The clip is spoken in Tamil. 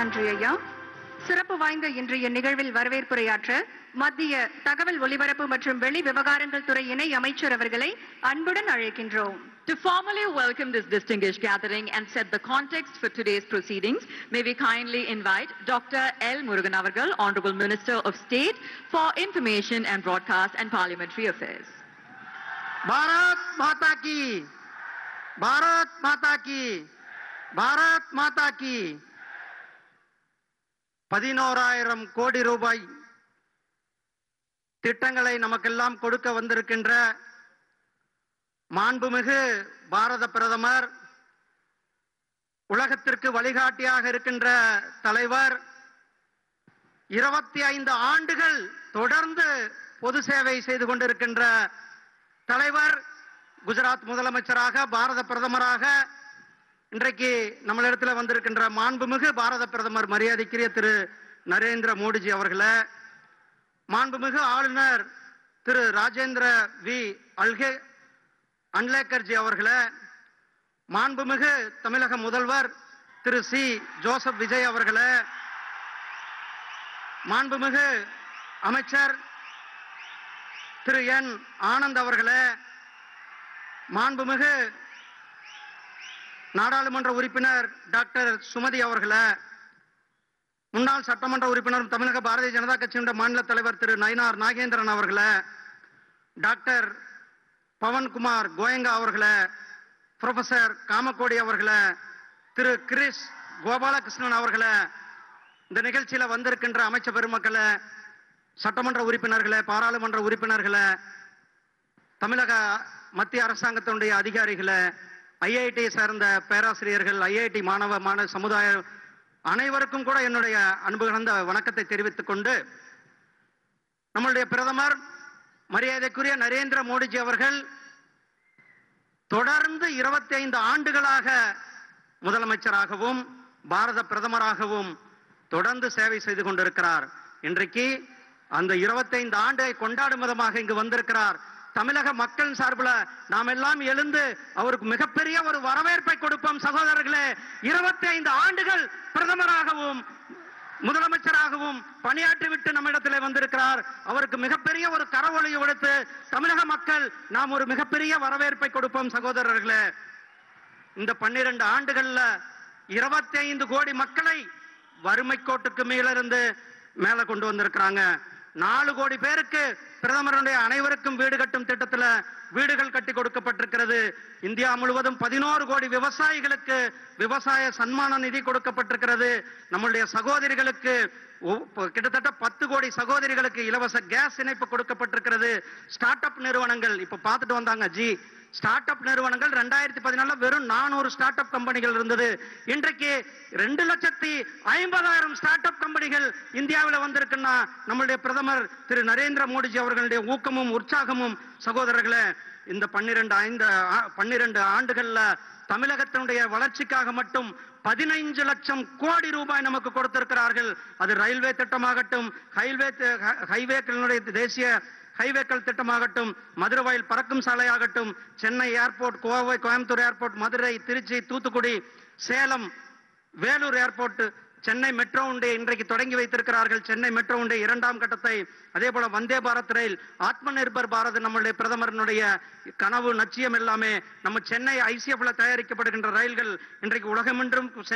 நன்றி ஐயா சிறப்பு வாய்ந்த இன்றைய நிகழ்வில் வரவேற்புரையாற்ற மத்திய தகவல் ஒலிபரப்பு மற்றும் வெளி விவகாரங்கள் துறை இணை அமைச்சர் அவர்களை அன்புடன் அழைக்கின்றோம் To formally welcome this distinguished gathering and set the context for today's proceedings, may we kindly invite Dr. L. Murugan Avargal, Honorable Minister of State for Information and Broadcast and Parliamentary Affairs. Bharat மாதா கி பாரத் மாதா கி பாரத் மாதா கி பதினோராயிரம் கோடி ரூபாய் திட்டங்களை நமக்கெல்லாம் கொடுக்க வந்திருக்கின்ற மாண்புமிகு பாரத பிரதமர் உலகத்திற்கு வழிகாட்டியாக இருக்கின்ற தலைவர் இருபத்தி ஐந்து ஆண்டுகள் தொடர்ந்து பொது சேவை செய்து கொண்டிருக்கின்ற தலைவர் குஜராத் முதலமைச்சராக பாரத பிரதமராக இன்றைக்கு நம்மளிடத்தில் வந்திருக்கின்ற மாண்புமிகு பாரத பிரதமர் மரியாதைக்குரிய திரு நரேந்திர மோடிஜி அவர்களே மாண்புமிகு ஆளுநர் திரு ராஜேந்திர வி அல்கே அன்லேக்கர்ஜி அவர்களே மாண்புமிகு தமிழக முதல்வர் திரு சி ஜோசப் விஜய் அவர்களே மாண்புமிகு அமைச்சர் திரு என் ஆனந்த் அவர்களே மாண்புமிகு நாடாளுமன்ற உறுப்பினர் டாக்டர் சுமதி அவர்களே முன்னாள் சட்டமன்ற உறுப்பினரும் தமிழக பாரதிய ஜனதா கட்சியினுடைய மாநில தலைவர் திரு நயினார் நாகேந்திரன் அவர்களே டாக்டர் பவன்குமார் கோயங்கா அவர்களே ப்ரொஃபசர் காமக்கோடி அவர்களே திரு கிரிஷ் கோபாலகிருஷ்ணன் அவர்களே இந்த நிகழ்ச்சியில வந்திருக்கின்ற அமைச்சர் பெருமக்களே சட்டமன்ற உறுப்பினர்களே பாராளுமன்ற உறுப்பினர்களே தமிழக மத்திய அரசாங்கத்தினுடைய அதிகாரிகளே ஐஐடி சார்ந்த பேராசிரியர்கள் ஐஐடி மாணவ மாணவ சமுதாய அனைவருக்கும் கூட என்னுடைய அன்பு கலந்த வணக்கத்தை தெரிவித்துக் கொண்டு நம்மளுடைய பிரதமர் மரியாதைக்குரிய நரேந்திர மோடிஜி அவர்கள் தொடர்ந்து இருபத்தி ஐந்து ஆண்டுகளாக முதலமைச்சராகவும் பாரத பிரதமராகவும் தொடர்ந்து சேவை செய்து கொண்டிருக்கிறார் இன்றைக்கு அந்த 25 ஆண்டை கொண்டாடும் விதமாக இங்கு வந்திருக்கிறார் தமிழக மக்கள் சார்பில் நாம் எல்லாம் எழுந்து அவருக்கு மிகப்பெரிய ஒரு வரவேற்பை கொடுப்போம் சகோதரர்களே 25 ஆண்டுகள் பிரதமராகவும் முதலமைச்சராகவும் பணியாற்றி விட்டு நம்மிடத்திலே வந்திருக்கிறார் அவருக்கு மிகப்பெரிய ஒரு கரவொலியை கொடுத்து தமிழக மக்கள் நாம் ஒரு மிகப்பெரிய வரவேற்பை கொடுப்போம் சகோதரர்களே இந்த பன்னிரண்டு ஆண்டுகள்ல இருபத்தி ஐந்து கோடி மக்களை வறுமை கோட்டுக்கு மேலிருந்து மேல கொண்டு வந்திருக்கிறாங்க நாலு கோடி பேருக்கு பிரதமருடைய அனைவருக்கும் வீடு கட்டும் திட்டத்துல வீடுகள் கட்டி கொடுக்கப்பட்டிருக்கிறது இந்தியா முழுவதும் பதினோரு கோடி விவசாயிகளுக்கு விவசாய சன்மான நிதி கொடுக்கப்பட்டிருக்கிறது நம்முடைய சகோதரிகளுக்கு ஒ- ப- கிட்டத்தட்ட பத்து கோடி சகோதரிகளுக்கு இலவச கேஸ் இணைப்பு கொடுக்கப்பட்டிருக்கிறது ஸ்டார்ட் அப் நிறுவனங்கள் இப்ப பார்த்துட்டு வந்தாங்க ஜி ஸ்டார்ட் அப் நிறுவனங்கள் ரெண்டாயிரத்தி பதினாலுல வெறும் நானூறு ஸ்டார்ட் அப் கம்பெனிகள் இருந்தது இன்றைக்கு ரெண்டு லட்சத்தி ஐம்பதாயிரம் ஸ்டார்ட் அப் கம்பெனிகள் இந்தியாவில் வந்திருக்குன்னா நம்மளுடைய பிரதமர் திரு நரேந்திர மோடிஜி அவர்களுடைய ஊக்கமும் உற்சாகமும் சகோதரர்களே இந்த பன்னிரண்டு ஐந்து ஆ- பன்னிரண்டு ஆண்டுகள்ல தமிழகத்தினுடைய வளர்ச்சிக்காக மட்டும் பதினைஞ்சு லட்சம் கோடி ரூபாய் நமக்கு கொடுத்திருக்கிறார்கள் அது ரயில்வே திட்டமாகட்டும் ஹைவே ஹைவேக்களுடைய தேசிய ஹைவேக்கள் திட்டமாகட்டும் மதுரவாயில் பறக்கும் சாலையாகட்டும் Chennai airport Kovai Coimbatore airport Madurai Trichy Thoothukudi Salem Vellore airport Chennai metro உண்டை இன்றைக்கு தொடங்கி வைத்திருக்கிறார்கள் சென்னை மெட்ரோ உண்டை இரண்டாம் கட்டத்தை அதே போல வந்தே பாரத் ரயில் ஆத்ம நிர்பர் பாரத் நம்மளுடைய பிரதமரினுடைய கனவு நட்சியம் எல்லாமே நம்ம சென்னை ஐசிஎஃப்ல தயாரிக்கப்படுகின்ற ரயில்கள் இன்றைக்கு உலகமென்றும்